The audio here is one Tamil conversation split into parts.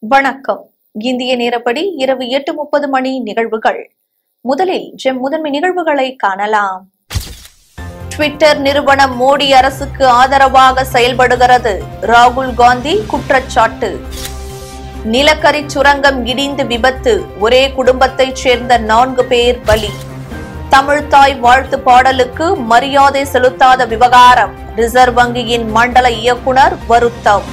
வணக்கம் இந்திய நேரப்படி இரவு எட்டு முப்பது மணி நிகழ்வுகள் முதலில் ஜெம் முதன்மை நிகழ்வுகளை காணலாம் ட்விட்டர் நிறுவனம் மோடி அரசுக்கு ஆதரவாக செயல்படுகிறது ராகுல் காந்தி குற்றச்சாட்டு நிலக்கரி சுரங்கம் இடிந்து விபத்து ஒரே குடும்பத்தைச் சேர்ந்த நான்கு பேர் பலி தமிழ்தாய் வாழ்த்து பாடலுக்கு மரியாதை செலுத்தாத விவகாரம் ரிசர்வ் வங்கியின் மண்டல இயக்குனர் வருத்தம்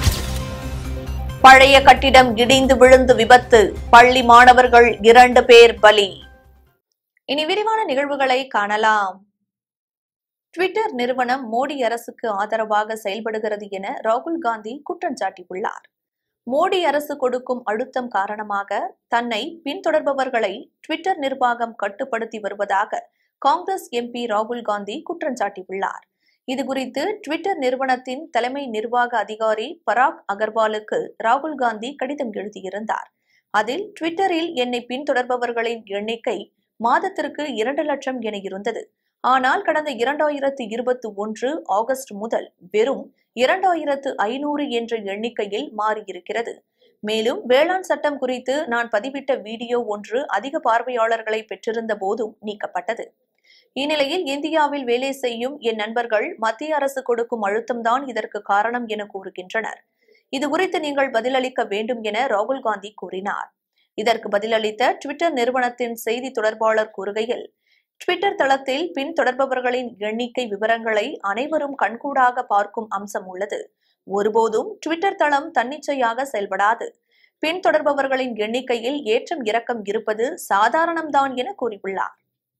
பழைய கட்டிடம் இடிந்து விழுந்து விபத்து பள்ளி மாணவர்கள் இரண்டு பேர் பலி இனி விரிவான நிகழ்வுகளை காணலாம் ட்விட்டர் நிறுவனம் மோடி அரசுக்கு ஆதரவாக செயல்படுகிறது என ராகுல் காந்தி குற்றம் சாட்டியுள்ளார் மோடி அரசு கொடுக்கும் அழுத்தம் காரணமாக தன்னை பின்தொடர்பவர்களை ட்விட்டர் நிர்வாகம் கட்டுப்படுத்தி வருவதாக காங்கிரஸ் எம்பி ராகுல் காந்தி குற்றம் சாட்டியுள்ளார் இதுகுறித்து ட்விட்டர் நிறுவனத்தின் தலைமை நிர்வாக அதிகாரி பராக் அகர்வாலுக்கு ராகுல் காந்தி கடிதம் எழுதியிருந்தார் அதில் ட்விட்டரில் என்னை பின்தொடர்பவர்களின் எண்ணிக்கை மாதத்திற்கு இரண்டு லட்சம் என இருந்தது ஆனால் கடந்த இரண்டாயிரத்து இருபத்தி ஒன்று ஆகஸ்ட் முதல் வெறும் இரண்டாயிரத்து ஐநூறு என்ற எண்ணிக்கையில் மாறியிருக்கிறது மேலும் வேளாண் சட்டம் குறித்து நான் பதிவிட்ட வீடியோ ஒன்று அதிக பார்வையாளர்களை பெற்றிருந்த போதும் நீக்கப்பட்டது இந்நிலையில் இந்தியாவில் வேலை செய்யும் என் நண்பர்கள் மத்திய அரசு கொடுக்கும் அழுத்தம்தான் இதற்கு காரணம் என கூறுகின்றனர் இது குறித்து நீங்கள் பதிலளிக்க வேண்டும் என ராகுல் காந்தி கூறினார் இதற்கு பதிலளித்த ட்விட்டர் நிறுவனத்தின் செய்தி தொடர்பாளர் கூறுகையில் ட்விட்டர் தளத்தில் பின்தொடர்பவர்களின் எண்ணிக்கை விவரங்களை அனைவரும் கண்கூடாக பார்க்கும் அம்சம் உள்ளது ஒருபோதும் ட்விட்டர் தளம் தன்னிச்சையாக செயல்படாது பின்தொடர்பவர்களின் எண்ணிக்கையில் ஏற்றம் இறக்கம் இருப்பது சாதாரணம்தான் என கூறியுள்ளார்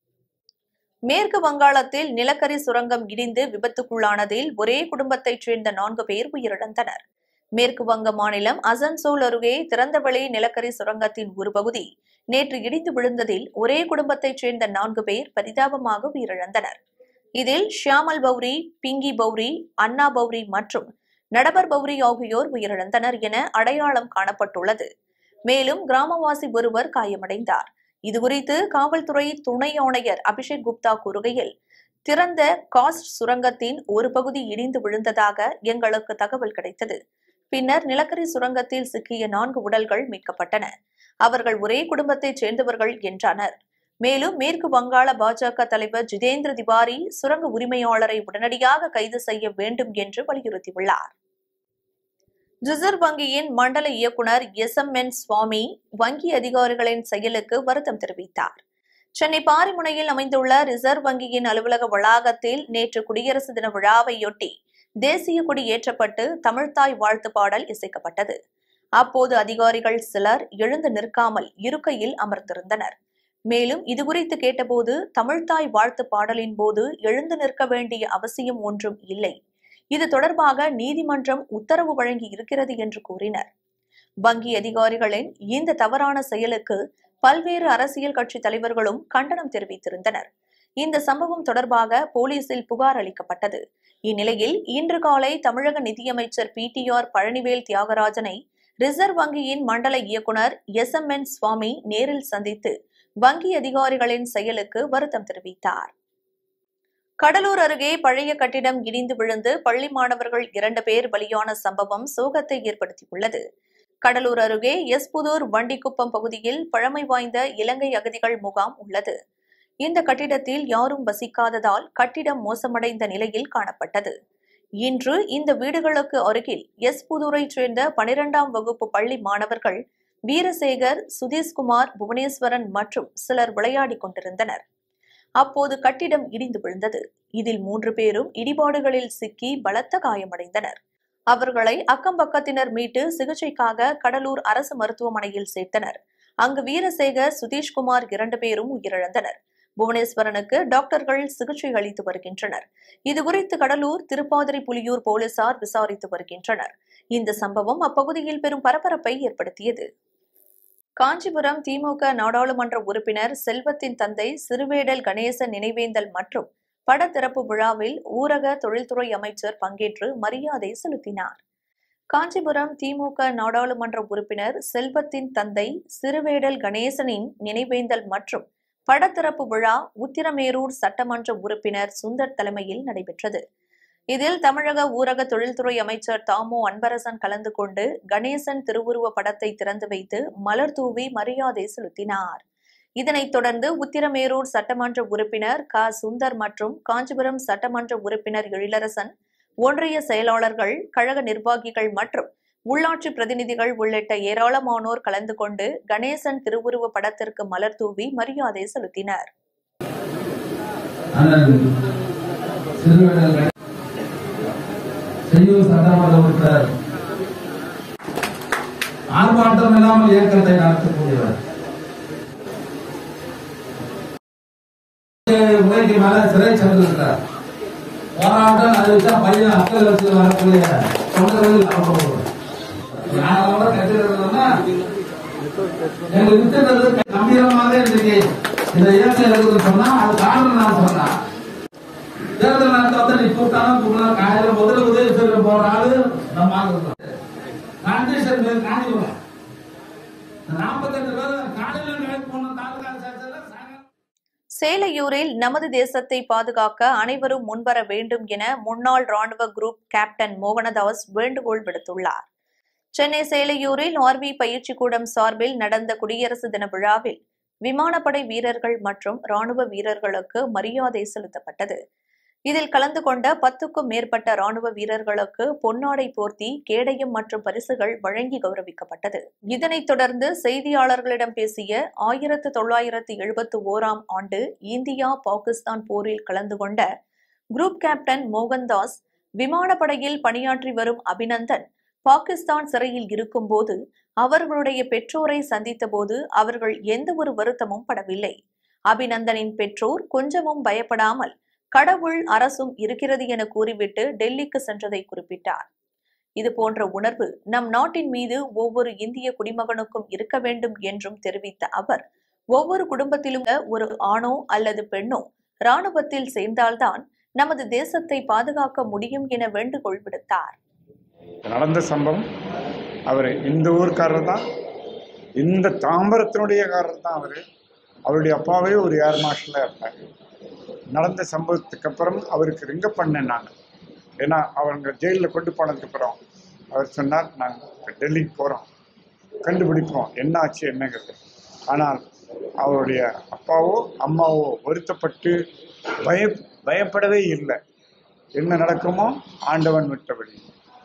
மேற்கு வங்காளத்தில் நிலக்கரி சுரங்கம் இடிந்து விபத்துக்குள்ளானதில் ஒரே குடும்பத்தைச் சேர்ந்த நான்கு பேர் உயிரிழந்தனர் மேற்கு வங்க மாநிலம் அசன்சோல் அருகே திறந்தவெளி நிலக்கரி சுரங்கத்தின் ஒரு பகுதி நேற்று இடிந்து விழுந்ததில் ஒரே குடும்பத்தைச் சேர்ந்த நான்கு பேர் பரிதாபமாக உயிரிழந்தனர் இதில் ஷியாமல் பௌரி பிங்கி பௌரி அண்ணா பௌரி மற்றும் நடபர் பௌரி ஆகியோர் உயிரிழந்தனர் என அடையாளம் காணப்பட்டுள்ளது மேலும் கிராமவாசி ஒருவர் காயமடைந்தார் இதுகுறித்து காவல்துறை துணை ஆணையர் அபிஷேக் குப்தா கூறுகையில் திறந்த காஸ்ட் சுரங்கத்தின் ஒரு பகுதி இடிந்து விழுந்ததாக எங்களுக்கு தகவல் கிடைத்தது பின்னர் நிலக்கரி சுரங்கத்தில் சிக்கிய நான்கு உடல்கள் மீட்கப்பட்டன அவர்கள் ஒரே குடும்பத்தைச் சேர்ந்தவர்கள் என்றனர் மேலும் மேற்கு வங்காள பாஜக தலைவர் ஜிதேந்திர திவாரி சுரங்க உரிமையாளரை உடனடியாக கைது செய்ய வேண்டும் என்று வலியுறுத்தியுள்ளார் ரிசர்வ் வங்கியின் மண்டல இயக்குநர் எஸ் எம் என் சுவாமி வங்கி அதிகாரிகளின் செயலுக்கு வருத்தம் தெரிவித்தார் சென்னை பாரிமுனையில் அமைந்துள்ள ரிசர்வ் வங்கியின் அலுவலக வளாகத்தில் நேற்று குடியரசு தின விழாவையொட்டி தேசிய கொடி ஏற்றப்பட்டு தமிழ்தாய் வாழ்த்து பாடல் இசைக்கப்பட்டது அப்போது அதிகாரிகள் சிலர் எழுந்து நிற்காமல் இருக்கையில் அமர்ந்திருந்தனர் மேலும் இதுகுறித்து கேட்டபோது தமிழ்தாய் வாழ்த்து பாடலின் போது எழுந்து நிற்க வேண்டிய அவசியம் ஒன்றும் இல்லை இது தொடர்பாக நீதிமன்றம் உத்தரவு வழங்கி இருக்கிறது என்று கூறினர் வங்கி அதிகாரிகளின் இந்த தவறான செயலுக்கு பல்வேறு அரசியல் கட்சி தலைவர்களும் கண்டனம் தெரிவித்திருந்தனர் இந்த சம்பவம் தொடர்பாக போலீசில் புகார் அளிக்கப்பட்டது இந்நிலையில் இன்று காலை தமிழக நிதியமைச்சர் பி டி ஆர் பழனிவேல் தியாகராஜனை ரிசர்வ் வங்கியின் மண்டல இயக்குநர் எஸ் எம் என் சுவாமி நேரில் சந்தித்து வங்கி அதிகாரிகளின் செயலுக்கு வருத்தம் தெரிவித்தார் கடலூர் அருகே பழைய கட்டிடம் இடிந்து விழுந்து பள்ளி மாணவர்கள் இரண்டு பேர் பலியான சம்பவம் சோகத்தை ஏற்படுத்தியுள்ளது கடலூர் அருகே எஸ்புதூர் வண்டிக்குப்பம் பகுதியில் பழமை வாய்ந்த இலங்கை அகதிகள் முகாம் உள்ளது இந்த கட்டிடத்தில் யாரும் வசிக்காததால் கட்டிடம் மோசமடைந்த நிலையில் காணப்பட்டது இன்று இந்த வீடுகளுக்கு அருகில் எஸ்புதூரைச் சேர்ந்த பனிரெண்டாம் வகுப்பு பள்ளி மாணவர்கள் வீரசேகர் சுதீஷ்குமார் புவனேஸ்வரன் மற்றும் சிலர் விளையாடிக் கொண்டிருந்தனர் அப்போது கட்டிடம் இடிந்து விழுந்தது இதில் மூன்று பேரும் இடிபாடுகளில் சிக்கி பலத்த காயமடைந்தனர் அவர்களை அக்கம் பக்கத்தினர் மீட்டு சிகிச்சைக்காக கடலூர் அரசு மருத்துவமனையில் சேர்த்தனர் அங்கு வீரசேகர் சுதீஷ்குமார் இரண்டு பேரும் உயிரிழந்தனர் புவனேஸ்வரனுக்கு டாக்டர்கள் சிகிச்சை அளித்து வருகின்றனர் இதுகுறித்து கடலூர் திருப்பாதிரி புலியூர் போலீசார் விசாரித்து வருகின்றனர் இந்த சம்பவம் அப்பகுதியில் பெரும் பரபரப்பை ஏற்படுத்தியது காஞ்சிபுரம் திமுக நாடாளுமன்ற உறுப்பினர் செல்வத்தின் தந்தை சிறுவேடல் கணேசன் நினைவேந்தல் மற்றும் படத்திறப்பு விழாவில் ஊரக தொழில்துறை அமைச்சர் பங்கேற்று மரியாதை செலுத்தினார் காஞ்சிபுரம் திமுக நாடாளுமன்ற உறுப்பினர் செல்வத்தின் தந்தை சிறுவேடல் கணேசனின் நினைவேந்தல் மற்றும் படத்திறப்பு விழா உத்திரமேரூர் சட்டமன்ற உறுப்பினர் சுந்தர் தலைமையில் நடைபெற்றது இதில் தமிழக ஊரக தொழில்துறை அமைச்சர் தாமோ அன்பரசன் கலந்து கொண்டு கணேசன் திருவுருவ படத்தை திறந்து வைத்து மலர் தூவி மரியாதை செலுத்தினார் இதனைத் தொடர்ந்து உத்திரமேரூர் சட்டமன்ற உறுப்பினர் க சுந்தர் மற்றும் காஞ்சிபுரம் சட்டமன்ற உறுப்பினர் எழிலரசன் ஒன்றிய செயலாளர்கள் கழக நிர்வாகிகள் மற்றும் உள்ளாட்சி பிரதிநிதிகள் உள்ளிட்ட ஏராளமானோர் கலந்து கொண்டு கணேசன் திருவுருவ படத்திற்கு மலர் தூவி மரியாதை செலுத்தினர் அண்ணன் சிறுவர்கள் செய்யூர் சட்டமன்ற உறுப்பினர் ஆர்ப்பாட்டம் இல்லாமல் இயக்கத்தை நடத்தக்கூடியவர் முறைக்கு மேல சிறை சென்றிருக்கிறார் போராட்டம் அறிவிச்சா பையன் அக்கல் வச்சு வரக்கூடிய தொண்டர்கள் அவர்கள் யாரோட கட்டிருந்தோம்னா எங்க வித்துறது கம்பீரமாக இன்னைக்கு இந்த இயக்கம் இருக்குதுன்னு சொன்னா அது காரணம் நான் சொன்னேன் தேர்தல் நேரத்தை வந்து நீ கூட்டாலும் கூப்பிடலாம் காலையில முதல்ல உதவி செய்ய போற ஆளு நம்ம ஆளு தான் கான்ட்ரிஷன் மேல் காணிடுவேன் நாற்பத்தெட்டு பேர் காலையில வேலைக்கு போன தாலுகா சேர்ச்சல சாயங்காலம் சேலையூரில் நமது தேசத்தை பாதுகாக்க அனைவரும் முன்வர வேண்டும் என முன்னாள் ராணுவ குரூப் கேப்டன் மோகனதாஸ் வேண்டுகோள் விடுத்துள்ளார் சென்னை சேலையூரில் ஆர்வி பயிற்சி கூடம் சார்பில் நடந்த குடியரசு தின விழாவில் விமானப்படை வீரர்கள் மற்றும் ராணுவ வீரர்களுக்கு மரியாதை செலுத்தப்பட்டது இதில் கலந்து கொண்ட பத்துக்கும் மேற்பட்ட ராணுவ வீரர்களுக்கு பொன்னாடை போர்த்தி கேடயம் மற்றும் பரிசுகள் வழங்கி கௌரவிக்கப்பட்டது இதனைத் தொடர்ந்து செய்தியாளர்களிடம் பேசிய ஆயிரத்து தொள்ளாயிரத்து எழுபத்து ஓராம் ஆண்டு இந்தியா பாகிஸ்தான் போரில் கலந்து கொண்ட குரூப் கேப்டன் மோகன்தாஸ் விமானப்படையில் பணியாற்றி வரும் அபிநந்தன் பாகிஸ்தான் சிறையில் இருக்கும்போது அவர்களுடைய பெற்றோரை சந்தித்தபோது அவர்கள் எந்த ஒரு வருத்தமும் படவில்லை அபிநந்தனின் பெற்றோர் கொஞ்சமும் பயப்படாமல் கடவுள் அரசும் இருக்கிறது என கூறிவிட்டு டெல்லிக்கு சென்றதை குறிப்பிட்டார் இது போன்ற உணர்வு நம் நாட்டின் மீது ஒவ்வொரு இந்திய குடிமகனுக்கும் இருக்க வேண்டும் என்றும் தெரிவித்த அவர் ஒவ்வொரு குடும்பத்திலும் ஒரு ஆணோ அல்லது பெண்ணோ ராணுவத்தில் சேர்ந்தால்தான் நமது தேசத்தை பாதுகாக்க முடியும் என வேண்டுகோள் விடுத்தார் நடந்த சம்பவம் அவர் இந்த ஊர்க்காரர் தான் இந்த தாம்பரத்தினுடைய காரர் தான் அவர் அவருடைய அப்பாவே ஒரு ஏர் மார்ஷலாக இருந்தார் நடந்த சம்பவத்துக்கு அப்புறம் அவருக்கு ரிங்க பண்ணேன் நான் ஏன்னா அவங்க ஜெயிலில் கொண்டு போனதுக்கப்புறம் அவர் சொன்னார் நாங்கள் டெல்லிக்கு போகிறோம் கண்டுபிடிப்போம் என்ன ஆச்சு என்னங்கிறது ஆனால் அவருடைய அப்பாவோ அம்மாவோ வருத்தப்பட்டு பய பயப்படவே இல்லை என்ன நடக்குமோ ஆண்டவன் விட்டபடி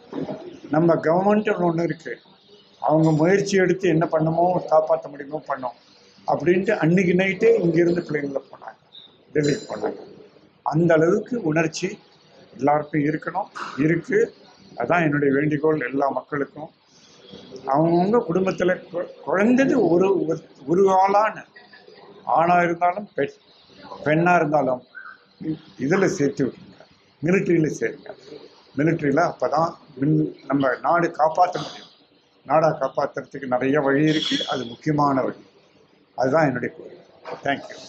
நம்ம கவர்மெண்ட் ஒன்று இருக்கு அவங்க முயற்சி எடுத்து என்ன பண்ணுமோ காப்பாற்ற முடியுமோ பண்ணோம் அப்படின்ட்டு அன்னைக்கு நைட்டே இங்கிருந்து பிள்ளைங்கள போனாங்க டெல்லிக்கு போனாங்க அந்த அளவுக்கு உணர்ச்சி எல்லாருக்கும் இருக்கணும் இருக்கு அதான் என்னுடைய வேண்டுகோள் எல்லா மக்களுக்கும் அவங்கவுங்க குடும்பத்தில் குழந்தது ஒரு ஒரு- ஒரு ஆளான ஆணாக இருந்தாலும் பெண் பெண்ணாக இருந்தாலும் இதில் சேர்த்து விட்டுருங்க மிலிட்ரியில் சேருங்க மிலிட்ரியில் அப்போ தான் நம்ம நாடு காப்பாற்ற முடியும் நாடை காப்பாற்றுறதுக்கு நிறைய வழி இருக்குது அது முக்கியமான வழி அதுதான் என்னுடைய கோரிக்கை தேங்க்யூ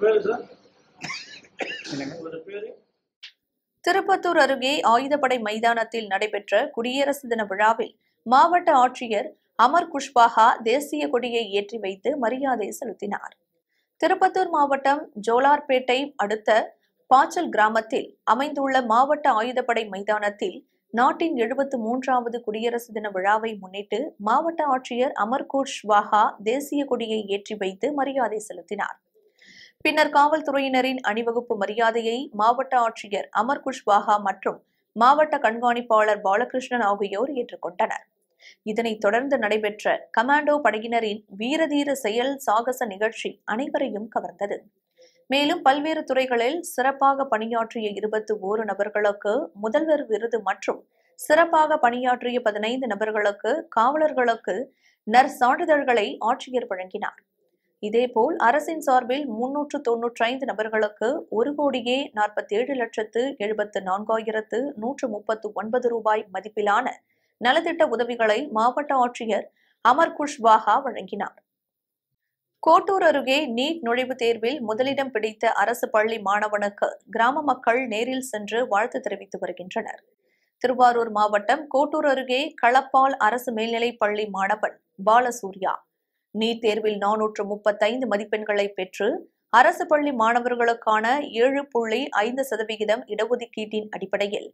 திருப்பத்தூர் அருகே ஆயுதப்படை மைதானத்தில் நடைபெற்ற குடியரசு தின விழாவில் மாவட்ட ஆட்சியர் அமர் குஷ்வாஹா தேசிய கொடியை ஏற்றி வைத்து மரியாதை செலுத்தினார் திருப்பத்தூர் மாவட்டம் ஜோலார்பேட்டை அடுத்த பாச்சல் கிராமத்தில் அமைந்துள்ள மாவட்ட ஆயுதப்படை மைதானத்தில் நாட்டின் எழுபத்து மூன்றாவது குடியரசு தின விழாவை முன்னிட்டு மாவட்ட ஆட்சியர் அமர் குஷ்வாஹா தேசிய கொடியை ஏற்றி வைத்து மரியாதை செலுத்தினார் பின்னர் காவல்துறையினரின் அணிவகுப்பு மரியாதையை மாவட்ட ஆட்சியர் அமர் குஷ்வாஹா மற்றும் மாவட்ட கண்காணிப்பாளர் பாலகிருஷ்ணன் ஆகியோர் ஏற்றுக்கொண்டனர் இதனைத் தொடர்ந்து நடைபெற்ற கமாண்டோ படையினரின் வீரதீர செயல் சாகச நிகழ்ச்சி அனைவரையும் கவர்ந்தது மேலும் பல்வேறு துறைகளில் சிறப்பாக பணியாற்றிய இருபத்தி ஓரு நபர்களுக்கு முதல்வர் விருது மற்றும் சிறப்பாக பணியாற்றிய பதினைந்து நபர்களுக்கு காவலர்களுக்கு நற்சான்றிதழ்களை ஆட்சியர் வழங்கினார் இதேபோல் அரசின் சார்பில் முன்னூற்று தொன்னூற்றி ஐந்து நபர்களுக்கு ஒரு கோடியே நாற்பத்தி ஏழு லட்சத்து எழுபத்து நான்காயிரத்து நூற்று முப்பத்து ஒன்பது ரூபாய் மதிப்பிலான நலத்திட்ட உதவிகளை மாவட்ட ஆட்சியர் அமர் குஷ்வாஹா வழங்கினார் கோட்டூர் அருகே நீட் நுழைவுத் தேர்வில் முதலிடம் பிடித்த அரசு பள்ளி மாணவனுக்கு கிராம மக்கள் நேரில் சென்று வாழ்த்து தெரிவித்து வருகின்றனர் திருவாரூர் மாவட்டம் கோட்டூர் அருகே களப்பால் அரசு மேல்நிலைப் பள்ளி மாணவன் பாலசூர்யா நீட் தேர்வில் நானூற்று முப்பத்தைந்து மதிப்பெண்களை பெற்று அரசு பள்ளி மாணவர்களுக்கான ஏழு புள்ளி ஐந்து சதவிகிதம் இடஒதுக்கீட்டின் அடிப்படையில்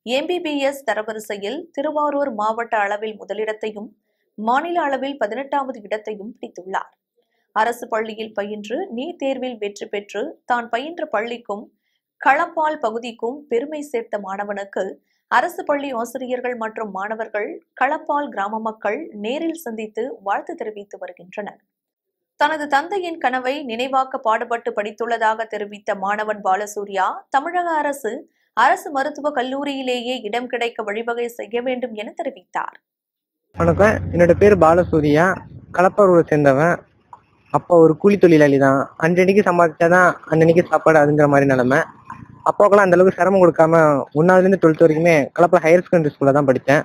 எம்பிபிஎஸ் தரவரிசையில் திருவாரூர் மாவட்ட அளவில் முதலிடத்தையும் மாநில அளவில் பதினெட்டாவது இடத்தையும் பிடித்துள்ளார் அரசு பள்ளியில் பயின்று நீட் தேர்வில் வெற்றி பெற்று தான் பயின்ற பள்ளிக்கும் களப்பால் பகுதிக்கும் பெருமை சேர்த்த மாணவனுக்கு அரசு பள்ளி ஆசிரியர்கள் மற்றும் மாணவர்கள் களப்பால் கிராம மக்கள் நேரில் சந்தித்து வாழ்த்து தெரிவித்து வருகின்றனர் தனது தந்தையின் கனவை நினைவாக்க பாடுபட்டு படித்துள்ளதாக தெரிவித்த மாணவன் பாலசூர்யா தமிழக அரசு அரசு மருத்துவக் கல்லூரியிலேயே இடம் கிடைக்க வழிவகை செய்ய வேண்டும் என தெரிவித்தார் வணக்கம் என்னோட பேர் பாலசூரியா கலப்பரூரை சேர்ந்தவன் அப்பா ஒரு கூலி தொழிலாளி தான் அன்றன்னைக்கு சம்பாதிச்சாதான் அன்னன்னைக்கு சாப்பாடு அதுங்கிற மாதிரி நிலைமை அப்பாவுக்கெல்லாம் அந்த அளவுக்கு சிரமம் கொடுக்காம ஒன்னாவதுலேருந்து டுவெல்த் வரைக்குமே கலப்பா ஹையர் செகண்டரி ஸ்கூல்ல தான் படித்தேன்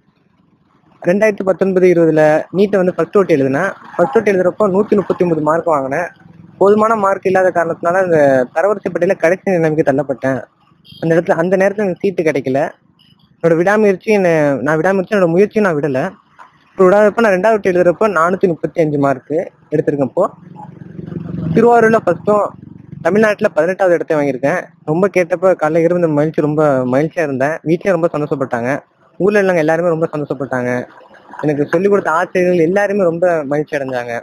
ரெண்டாயிரத்தி பத்தொன்பது இருபதுல நீட்டை வந்து ஃபர்ஸ்ட் ஓட்டு எழுதினேன் ஃபர்ஸ்ட் ஓட்டு எழுதுறப்போ நூற்றி முப்பத்தி ஒன்பது மார்க் வாங்கினேன் போதுமான மார்க் இல்லாத காரணத்தினால அந்த தரவரிசை பட்டியல கடைசி நிலைமைக்கு தள்ளப்பட்டேன் அந்த இடத்துல அந்த நேரத்தில் எனக்கு சீட்டு கிடைக்கல என்னோட விடாமுயற்சி என்ன நான் விடாமுயற்சி என்னோட முயற்சியும் நான் விடலை இப்போ விடாதப்ப நான் ரெண்டாவது எழுதுறப்போ நானூற்றி முப்பத்தி அஞ்சு மார்க்கு எடுத்திருக்கேன் இப்போ திருவாரூர்ல ஃபர்ஸ்ட்டும் தமிழ்நாட்டில் பதினெட்டாவது இடத்தை வாங்கியிருக்கேன் ரொம்ப கேட்டப்ப காலைல இருந்த மகிழ்ச்சி ரொம்ப மகிழ்ச்சியா இருந்தேன் வீட்லயும் ரொம்ப சந்தோஷப்பட்டாங்க ஊர்ல உள்ளவங்க எல்லாருமே ரொம்ப சந்தோஷப்பட்டாங்க எனக்கு சொல்லிக் கொடுத்த ஆசிரியர்கள் எல்லாருமே ரொம்ப மகிழ்ச்சி அடைஞ்சாங்க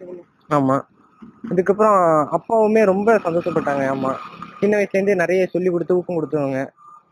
ஆமா இதுக்கப்புறம் அப்பாவுமே ரொம்ப சந்தோஷப்பட்டாங்க ஆமா சின்ன வயசுலேருந்தே நிறைய சொல்லி கொடுத்து ஊக்கம் கொடுத்தவங்க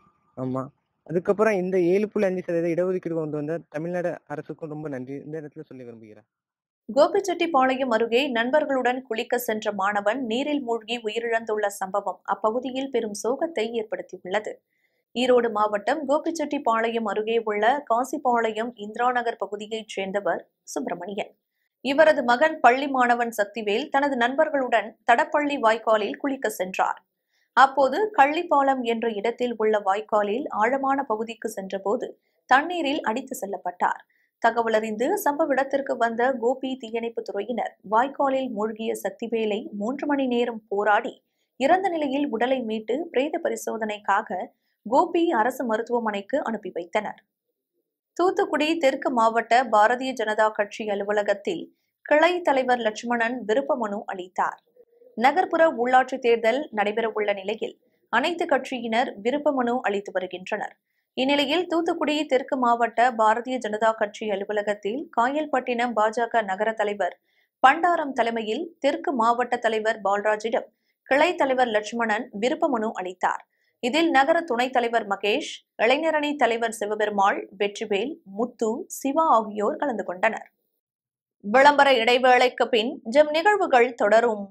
ஆமா அதுக்கப்புறம் இந்த ஏழு புள்ளி அஞ்சு சதவீத இடஒதுக்கீடு கொண்டு வந்த தமிழ்நாடு அரசுக்கும் ரொம்ப நன்றி இந்த இடத்துல சொல்லி விரும்புகிறேன் கோபிச்செட்டிப்பாளையம் அருகே நண்பர்களுடன் குளிக்க சென்ற மாணவன் நீரில் மூழ்கி உயிரிழந்துள்ள சம்பவம் அப்பகுதியில் பெரும் சோகத்தை ஏற்படுத்தியுள்ளது ஈரோடு மாவட்டம் கோபிச்செட்டிப்பாளையம் அருகே உள்ள காசிப்பாளையம் இந்திரா நகர் பகுதியைச் சேர்ந்தவர் சுப்பிரமணியன் இவரது மகன் பள்ளி மாணவன் சக்திவேல் தனது நண்பர்களுடன் தடப்பள்ளி வாய்க்காலில் குளிக்க சென்றார் அப்போது கள்ளிப்பாலம் என்ற இடத்தில் உள்ள வாய்க்காலில் ஆழமான பகுதிக்கு சென்றபோது தண்ணீரில் அடித்து செல்லப்பட்டார் தகவல் அறிந்து சம்பவ இடத்திற்கு வந்த கோபி தீயணைப்பு துறையினர் வாய்க்காலில் மூழ்கிய சக்திவேலை மூன்று மணி நேரம் போராடி இறந்த நிலையில் உடலை மீட்டு பிரேத பரிசோதனைக்காக கோபி அரசு மருத்துவமனைக்கு அனுப்பி வைத்தனர் தூத்துக்குடி தெற்கு மாவட்ட பாரதிய ஜனதா கட்சி அலுவலகத்தில் கிளை தலைவர் லட்சுமணன் விருப்ப மனு அளித்தார் நகர்ப்புற உள்ளாட்சி தேர்தல் நடைபெறவுள்ள நிலையில் அனைத்து கட்சியினர் விருப்ப மனு அளித்து வருகின்றனர் இந்நிலையில் தூத்துக்குடி தெற்கு மாவட்ட பாரதிய ஜனதா கட்சி அலுவலகத்தில் காயல்பட்டினம் பாஜக நகர தலைவர் பண்டாரம் தலைமையில் தெற்கு மாவட்ட தலைவர் பால்ராஜிடம் கிளை தலைவர் லட்சுமணன் விருப்ப மனு அளித்தார் இதில் நகர துணைத் தலைவர் மகேஷ் இளைஞரணி தலைவர் சிவபெருமாள் வெற்றிவேல் முத்து சிவா ஆகியோர் கலந்து கொண்டனர் விளம்பர இடைவேளைக்கு பின் ஜெம் நிகழ்வுகள் தொடரும்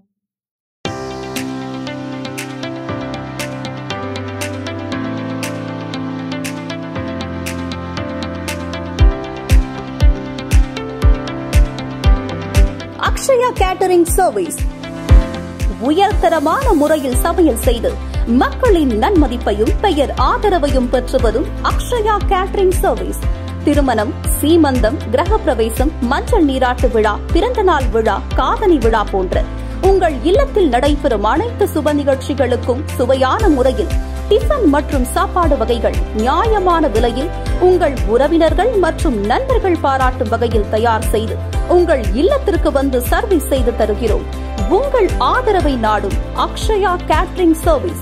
அக்ஷயா கேட்டரிங் சர்வீஸ் உயர்தரமான முறையில் சமையல் செய்து மக்களின் நன்மதிப்பையும் பெயர் ஆதரவையும் பெற்று வரும் அக்ஷயா கேட்டரிங் சர்வீஸ் திருமணம் சீமந்தம் கிரகப்பிரவேசம் மஞ்சள் நீராட்டு விழா பிறந்தநாள் விழா காதணி விழா போன்ற உங்கள் இல்லத்தில் நடைபெறும் அனைத்து சுப நிகழ்ச்சிகளுக்கும் சுவையான முறையில் டிஃபன் மற்றும் சாப்பாடு வகைகள் நியாயமான விலையில் உங்கள் உறவினர்கள் மற்றும் நண்பர்கள் பாராட்டும் வகையில் தயார் செய்து உங்கள் இல்லத்திற்கு வந்து சர்வீஸ் செய்து தருகிறோம் உங்கள் ஆதரவை நாடும் அக்ஷயா கேட்டரிங் சர்வீஸ்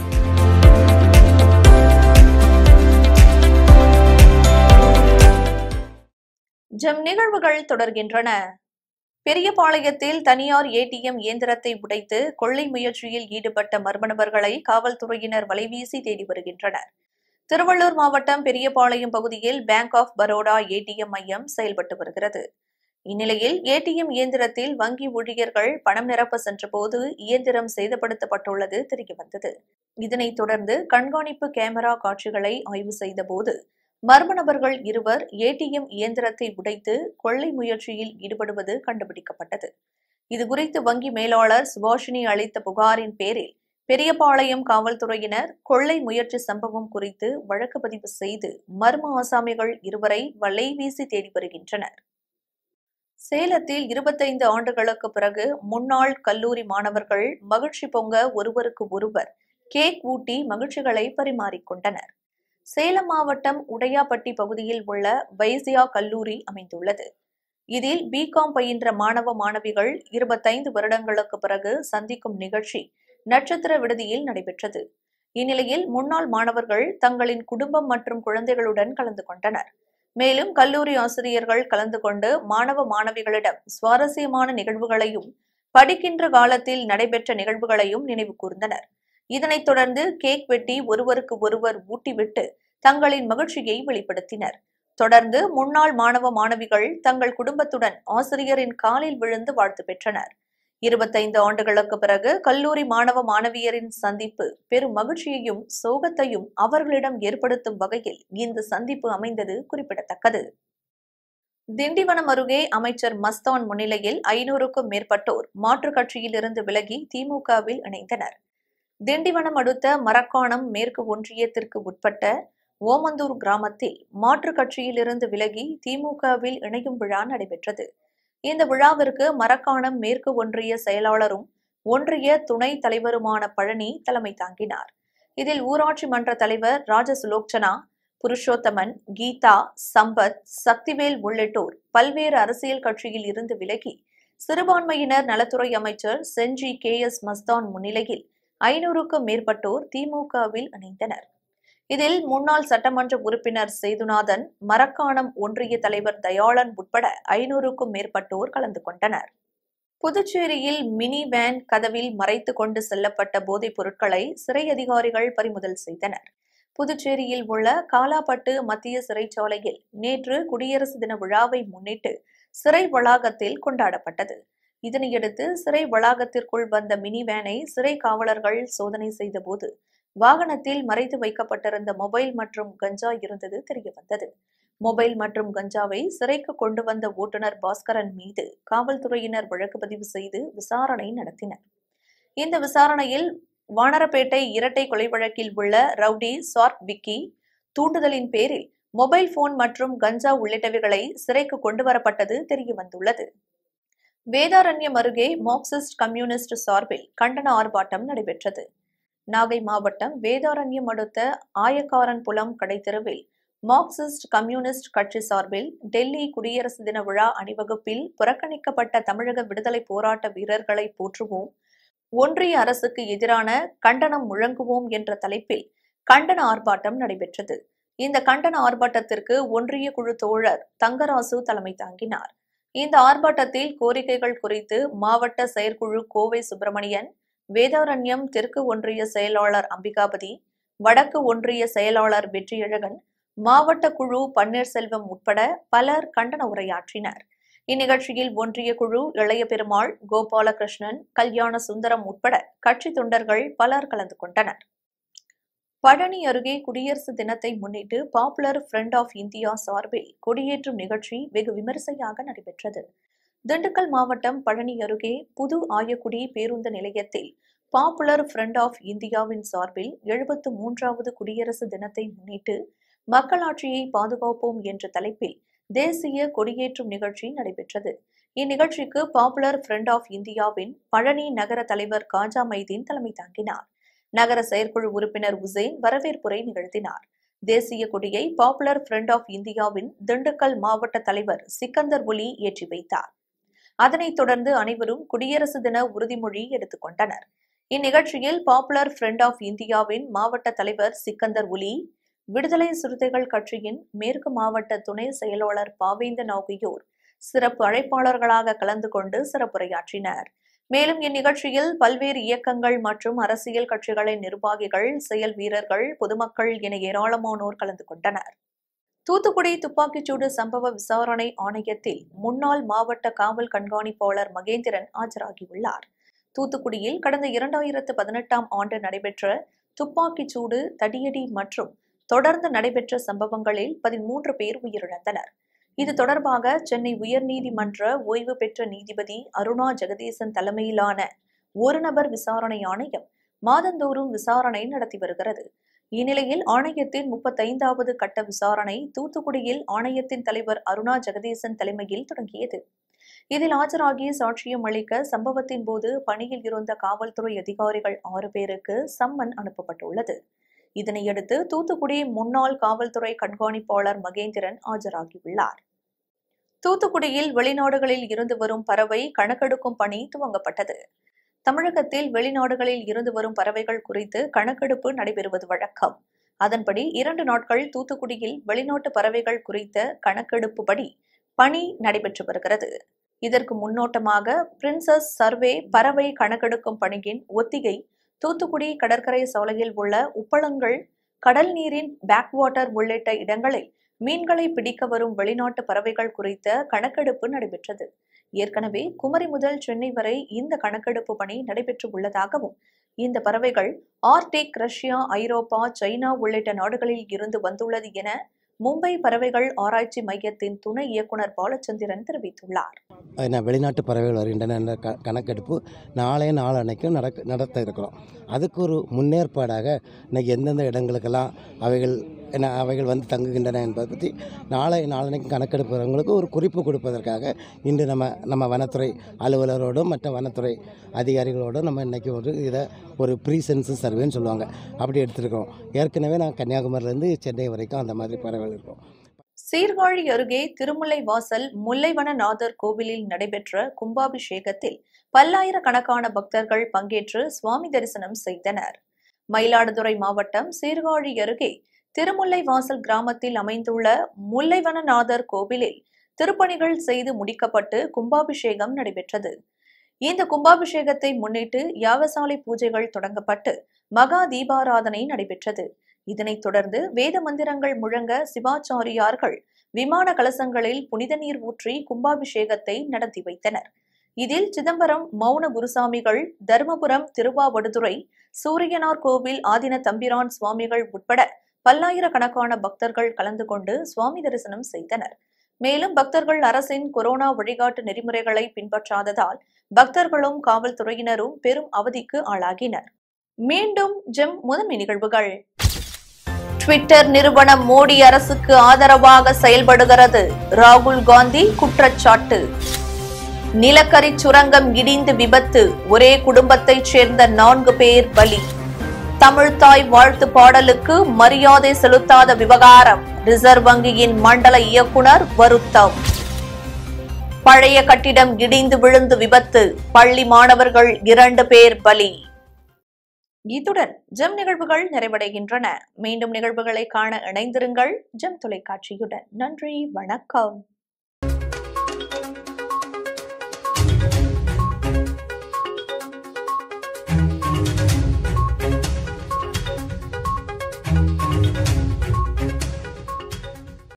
ஜெம் நிகழ்வுகள் தொடர்கின்றன பெரியபாளையத்தில் தனியார் ஏடிஎம் இயந்திரத்தை உடைத்து கொள்ளை முயற்சியில் ஈடுபட்ட மர்ம நபர்களை காவல்துறையினர் வலைவீசி தேடி வருகின்றனர் திருவள்ளூர் மாவட்டம் பெரியபாளையம் பகுதியில் பேங்க் ஆஃப் பரோடா ஏடிஎம் மையம் செயல்பட்டு வருகிறது இந்நிலையில் ஏடிஎம் இயந்திரத்தில் வங்கி ஊழியர்கள் பணம் நிரப்ப சென்றபோது இயந்திரம் சேதப்படுத்தப்பட்டுள்ளது தெரியவந்தது இதனைத் தொடர்ந்து கண்காணிப்பு கேமரா காட்சிகளை ஆய்வு செய்தபோது மர்ம நபர்கள் இருவர் ஏடிஎம் இயந்திரத்தை உடைத்து கொள்ளை முயற்சியில் ஈடுபடுவது கண்டுபிடிக்கப்பட்டது இதுகுறித்து வங்கி மேலாளர் சுபாஷினி அளித்த புகாரின் பேரில் பெரியபாளையம் காவல்துறையினர் கொள்ளை முயற்சி சம்பவம் குறித்து வழக்கு பதிவு செய்து மர்ம ஆசாமிகள் இருவரை வலை வீசி தேடி வருகின்றனர் சேலத்தில் இருபத்தைந்து ஆண்டுகளுக்கு பிறகு முன்னாள் கல்லூரி மாணவர்கள் மகிழ்ச்சி பொங்க ஒருவருக்கு ஒருவர் கேக் ஊட்டி மகிழ்ச்சிகளை பரிமாறிக்கொண்டனர் சேலம் மாவட்டம் உடையாப்பட்டி பகுதியில் உள்ள வைசியா கல்லூரி அமைந்துள்ளது இதில் பிகாம் பயின்ற மாணவ மாணவிகள் இருபத்தைந்து வருடங்களுக்கு பிறகு சந்திக்கும் நிகழ்ச்சி நட்சத்திர விடுதியில் நடைபெற்றது இந்நிலையில் முன்னாள் மாணவர்கள் தங்களின் குடும்பம் மற்றும் குழந்தைகளுடன் கலந்து கொண்டனர் மேலும் கல்லூரி ஆசிரியர்கள் கலந்து கொண்டு மாணவ மாணவிகளிடம் சுவாரஸ்யமான நிகழ்வுகளையும் படிக்கின்ற காலத்தில் நடைபெற்ற நிகழ்வுகளையும் நினைவு கூர்ந்தனர் இதனைத் தொடர்ந்து கேக் வெட்டி ஒருவருக்கு ஒருவர் ஊட்டிவிட்டு தங்களின் மகிழ்ச்சியை வெளிப்படுத்தினர் தொடர்ந்து முன்னாள் மாணவ மாணவிகள் தங்கள் குடும்பத்துடன் ஆசிரியரின் காலில் விழுந்து வாழ்த்து பெற்றனர் இருபத்தைந்து ஆண்டுகளுக்கு பிறகு கல்லூரி மாணவ மாணவியரின் சந்திப்பு பெரும் மகிழ்ச்சியையும் சோகத்தையும் அவர்களிடம் ஏற்படுத்தும் வகையில் இந்த சந்திப்பு அமைந்தது குறிப்பிடத்தக்கது திண்டிவனம் அருகே அமைச்சர் மஸ்தான் முன்னிலையில் ஐநூறுக்கும் மேற்பட்டோர் மாற்றுக் கட்சியிலிருந்து விலகி திமுகவில் இணைந்தனர் திண்டிவனம் அடுத்த மரக்காணம் மேற்கு ஒன்றியத்திற்கு உட்பட்ட ஓமந்தூர் கிராமத்தில் மாற்றுக் கட்சியிலிருந்து விலகி திமுகவில் இணையும் விழா நடைபெற்றது இந்த விழாவிற்கு மரக்காணம் மேற்கு ஒன்றிய செயலாளரும் ஒன்றிய துணைத் தலைவருமான பழனி தலைமை தாங்கினார் இதில் ஊராட்சி மன்ற தலைவர் ராஜசுலோச்சனா புருஷோத்தமன் கீதா சம்பத் சக்திவேல் உள்ளிட்டோர் பல்வேறு அரசியல் கட்சியில் இருந்து விலகி சிறுபான்மையினர் நலத்துறை அமைச்சர் செஞ்சி கே எஸ் மஸ்தான் முன்னிலையில் ஐநூறுக்கும் மேற்பட்டோர் திமுகவில் இணைந்தனர் இதில் முன்னாள் சட்டமன்ற உறுப்பினர் சேதுநாதன் மரக்காணம் ஒன்றிய தலைவர் தயாளன் உட்பட ஐநூறுக்கும் மேற்பட்டோர் கலந்து கொண்டனர் புதுச்சேரியில் மினி வேன் கதவில் மறைத்து கொண்டு செல்லப்பட்ட போதைப் பொருட்களை சிறை அதிகாரிகள் பறிமுதல் செய்தனர் புதுச்சேரியில் உள்ள காலாப்பட்டு மத்திய சிறைச்சாலையில் நேற்று குடியரசு தின விழாவை முன்னிட்டு சிறை வளாகத்தில் கொண்டாடப்பட்டது இதனையடுத்து சிறை வளாகத்திற்குள் வந்த மினி வேனை சிறை காவலர்கள் சோதனை செய்தபோது வாகனத்தில் மறைத்து வைக்கப்பட்டிருந்த மொபைல் மற்றும் கஞ்சா இருந்தது தெரியவந்தது மொபைல் மற்றும் கஞ்சாவை சிறைக்கு கொண்டு வந்த ஓட்டுநர் பாஸ்கரன் மீது காவல்துறையினர் வழக்கு பதிவு செய்து விசாரணை நடத்தினர் இந்த விசாரணையில் வானரப்பேட்டை இரட்டை கொலை வழக்கில் உள்ள ரவுடி சார்க் விக்கி தூண்டுதலின் பேரில் மொபைல் போன் மற்றும் கஞ்சா உள்ளிட்டவைகளை சிறைக்கு கொண்டு வரப்பட்டது தெரியவந்துள்ளது வேதாரண்யம் அருகே மார்க்சிஸ்ட் கம்யூனிஸ்ட் சார்பில் கண்டன ஆர்ப்பாட்டம் நடைபெற்றது நாகை மாவட்டம் வேதாரண்யம் அடுத்த ஆயக்காரன்புலம் கடைத்தெருவில் மார்க்சிஸ்ட் கம்யூனிஸ்ட் கட்சி சார்பில் டெல்லி குடியரசு தின விழா அணிவகுப்பில் புறக்கணிக்கப்பட்ட தமிழக விடுதலை போராட்ட வீரர்களை போற்றுவோம் ஒன்றிய அரசுக்கு எதிரான கண்டனம் முழங்குவோம் என்ற தலைப்பில் கண்டன ஆர்ப்பாட்டம் நடைபெற்றது இந்த கண்டன ஆர்ப்பாட்டத்திற்கு ஒன்றிய குழு தோழர் தங்கராசு தலைமை தாங்கினார் இந்த ஆர்ப்பாட்டத்தில் கோரிக்கைகள் குறித்து மாவட்ட செயற்குழு கோவை சுப்பிரமணியன் வேதாரண்யம் தெற்கு ஒன்றிய செயலாளர் அம்பிகாபதி வடக்கு ஒன்றிய செயலாளர் வெற்றியழகன் மாவட்ட குழு பன்னீர்செல்வம் உட்பட பலர் கண்டன உரையாற்றினர் இந்நிகழ்ச்சியில் ஒன்றிய குழு இளைய பெருமாள் கோபாலகிருஷ்ணன் கல்யாண சுந்தரம் உட்பட கட்சி தொண்டர்கள் பலர் கலந்து கொண்டனர் பழனி அருகே குடியரசு தினத்தை முன்னிட்டு பாப்புலர் ஃப்ரண்ட் ஆஃப் இந்தியா சார்பில் கொடியேற்றும் நிகழ்ச்சி வெகு விமரிசையாக நடைபெற்றது திண்டுக்கல் மாவட்டம் பழனி அருகே புது ஆயக்குடி பேருந்து நிலையத்தில் பாப்புலர் ஃப்ரண்ட் ஆஃப் இந்தியாவின் சார்பில் எழுபத்து மூன்றாவது குடியரசு தினத்தை முன்னிட்டு மக்களாட்சியை பாதுகாப்போம் என்ற தலைப்பில் தேசிய கொடியேற்றும் நிகழ்ச்சி நடைபெற்றது இந்நிகழ்ச்சிக்கு பாப்புலர் ஃப்ரண்ட் ஆஃப் இந்தியாவின் பழனி நகர தலைவர் காஜா மைதீன் தலைமை தாங்கினார் நகர செயற்குழு உறுப்பினர் உசேன் வரவேற்புரை நிகழ்த்தினார் தேசிய கொடியை பாப்புலர் ஃப்ரண்ட் ஆஃப் இந்தியாவின் திண்டுக்கல் மாவட்ட தலைவர் சிக்கந்தர் ஒலி ஏற்றி வைத்தார் அதனைத் தொடர்ந்து அனைவரும் குடியரசு தின உறுதிமொழி எடுத்துக் கொண்டனர் இந்நிகழ்ச்சியில் பாப்புலர் ஃப்ரண்ட் ஆஃப் இந்தியாவின் மாவட்ட தலைவர் சிக்கந்தர் ஒலி விடுதலை சிறுத்தைகள் கட்சியின் மேற்கு மாவட்ட துணை செயலாளர் பாவேந்தன் ஆகியோர் சிறப்பு அழைப்பாளர்களாக கலந்து கொண்டு சிறப்புரையாற்றினர் மேலும் இந்நிகழ்ச்சியில் பல்வேறு இயக்கங்கள் மற்றும் அரசியல் கட்சிகளின் நிர்வாகிகள் செயல் வீரர்கள் பொதுமக்கள் என ஏராளமானோர் கலந்து கொண்டனர் தூத்துக்குடி துப்பாக்கிச்சூடு சம்பவ விசாரணை ஆணையத்தில் முன்னாள் மாவட்ட காவல் கண்காணிப்பாளர் மகேந்திரன் ஆஜராகியுள்ளார் தூத்துக்குடியில் கடந்த இரண்டாயிரத்து பதினெட்டாம் ஆண்டு நடைபெற்ற துப்பாக்கிச்சூடு தடியடி மற்றும் தொடர்ந்து நடைபெற்ற சம்பவங்களில் பதிமூன்று பேர் உயிரிழந்தனர் இது தொடர்பாக சென்னை உயர்நீதிமன்ற ஓய்வு பெற்ற நீதிபதி அருணா ஜெகதீசன் தலைமையிலான ஒரு நபர் விசாரணை ஆணையம் மாதந்தோறும் விசாரணை நடத்தி வருகிறது இந்நிலையில் ஆணையத்தின் முப்பத்தைந்தாவது கட்ட விசாரணை தூத்துக்குடியில் ஆணையத்தின் தலைவர் அருணா ஜெகதீசன் தலைமையில் தொடங்கியது இதில் ஆஜராகி சாட்சியம் அளிக்க சம்பவத்தின் போது பணியில் இருந்த காவல்துறை அதிகாரிகள் ஆறு பேருக்கு சம்மன் அனுப்பப்பட்டுள்ளது இதனையடுத்து தூத்துக்குடி முன்னாள் காவல்துறை கண்காணிப்பாளர் மகேந்திரன் ஆஜராகியுள்ளார் தூத்துக்குடியில் வெளிநாடுகளில் இருந்து வரும் பறவை கணக்கெடுக்கும் பணி துவங்கப்பட்டது தமிழகத்தில் வெளிநாடுகளில் இருந்து வரும் பறவைகள் குறித்து கணக்கெடுப்பு நடைபெறுவது வழக்கம் அதன்படி இரண்டு நாட்கள் தூத்துக்குடியில் வெளிநாட்டு பறவைகள் குறித்த கணக்கெடுப்புபடி பணி நடைபெற்று வருகிறது இதற்கு முன்னோட்டமாக பிரின்சஸ் சர்வே பறவை கணக்கெடுக்கும் பணியின் ஒத்திகை தூத்துக்குடி கடற்கரை சாலையில் உள்ள உப்பளங்கள் கடல் நீரின் பேக்வாட்டர் உள்ளிட்ட இடங்களில் மீன்களை பிடிக்க வரும் வெளிநாட்டு பறவைகள் குறித்த கணக்கெடுப்பு நடைபெற்றது ஏற்கனவே குமரி முதல் சென்னை வரை இந்த கணக்கெடுப்பு பணி நடைபெற்று உள்ளதாகவும் இந்த பறவைகள் ஆர்டிக் ரஷ்யா ஐரோப்பா சைனா உள்ளிட்ட நாடுகளில் இருந்து வந்துள்ளது என மும்பை பறவைகள் ஆராய்ச்சி மையத்தின் துணை இயக்குனர் பாலச்சந்திரன் தெரிவித்துள்ளார் என்ன வெளிநாட்டு பறவைகள் வருகின்றன என்ற க கணக்கெடுப்பு நாளை நாளன்னைக்கும் நடக்க நடத்த இருக்கிறோம் அதுக்கு ஒரு முன்னேற்பாடாக இன்னைக்கு எந்தெந்த இடங்களுக்கெல்லாம் அவைகள் என்ன அவைகள் வந்து தங்குகின்றன என்பதை பற்றி நாளை நாளன்னைக்கு கணக்கெடுப்பவங்களுக்கு ஒரு குறிப்பு கொடுப்பதற்காக இன்று நம்ம நம்ம வனத்துறை அலுவலரோடும் மற்ற வனத்துறை அதிகாரிகளோடும் நம்ம இன்றைக்கி ஒரு இதை ஒரு ப்ரீ சென்சஸ் சர்வேன்னு சொல்லுவாங்க அப்படி எடுத்துருக்கோம் ஏற்கனவே நான் கன்னியாகுமரியிலேருந்து சென்னை வரைக்கும் அந்த மாதிரி பறவைகள் இருக்கும் சீர்காழி அருகே திருமுல்லை வாசல் முல்லைவனநாதர் கோவிலில் நடைபெற்ற கும்பாபிஷேகத்தில் பல்லாயிரக்கணக்கான பக்தர்கள் பங்கேற்று சுவாமி தரிசனம் செய்தனர் மயிலாடுதுறை மாவட்டம் சீர்காழி அருகே திருமுல்லை வாசல் கிராமத்தில் அமைந்துள்ள முல்லைவனநாதர் கோவிலில் திருப்பணிகள் செய்து முடிக்கப்பட்டு கும்பாபிஷேகம் நடைபெற்றது இந்த கும்பாபிஷேகத்தை முன்னிட்டு யாகசாலை பூஜைகள் தொடங்கப்பட்டு மகா தீபாராதனை நடைபெற்றது இதனைத் தொடர்ந்து வேத மந்திரங்கள் முழங்க சிவாச்சாரியார்கள் விமான கலசங்களில் புனித நீர் ஊற்றி கும்பாபிஷேகத்தை நடத்தி வைத்தனர் இதில் சிதம்பரம் மௌன குருசாமிகள் தருமபுரம் திருவாவடுதுறை சூரியனார் கோவில் ஆதின தம்பிரான் சுவாமிகள் உட்பட பல்லாயிரக்கணக்கான பக்தர்கள் கலந்து கொண்டு சுவாமி தரிசனம் செய்தனர் மேலும் பக்தர்கள் அரசின் கொரோனா வழிகாட்டு நெறிமுறைகளை பின்பற்றாததால் பக்தர்களும் காவல்துறையினரும் பெரும் அவதிக்கு ஆளாகினர் மீண்டும் ஜெம் முதன்மை நிகழ்வுகள் ட்விட்டர் நிறுவனம் மோடி அரசுக்கு ஆதரவாக செயல்படுகிறது ராகுல் காந்தி குற்றச்சாட்டு நிலக்கரி சுரங்கம் இடிந்து விபத்து ஒரே குடும்பத்தைச் சேர்ந்த நான்கு பேர் பலி தமிழ்தாய் வாழ்த்து பாடலுக்கு மரியாதை செலுத்தாத விவகாரம் ரிசர்வ் வங்கியின் மண்டல இயக்குனர் வருத்தம் பழைய கட்டிடம் இடிந்து விழுந்து விபத்து பள்ளி மாணவர்கள் இரண்டு பேர் பலி இத்துடன் ஜெம் நிகழ்வுகள் நிறைவடைகின்றன மீண்டும் நிகழ்வுகளை காண இணைந்திருங்கள் ஜெம் தொலைக்காட்சியுடன் நன்றி வணக்கம்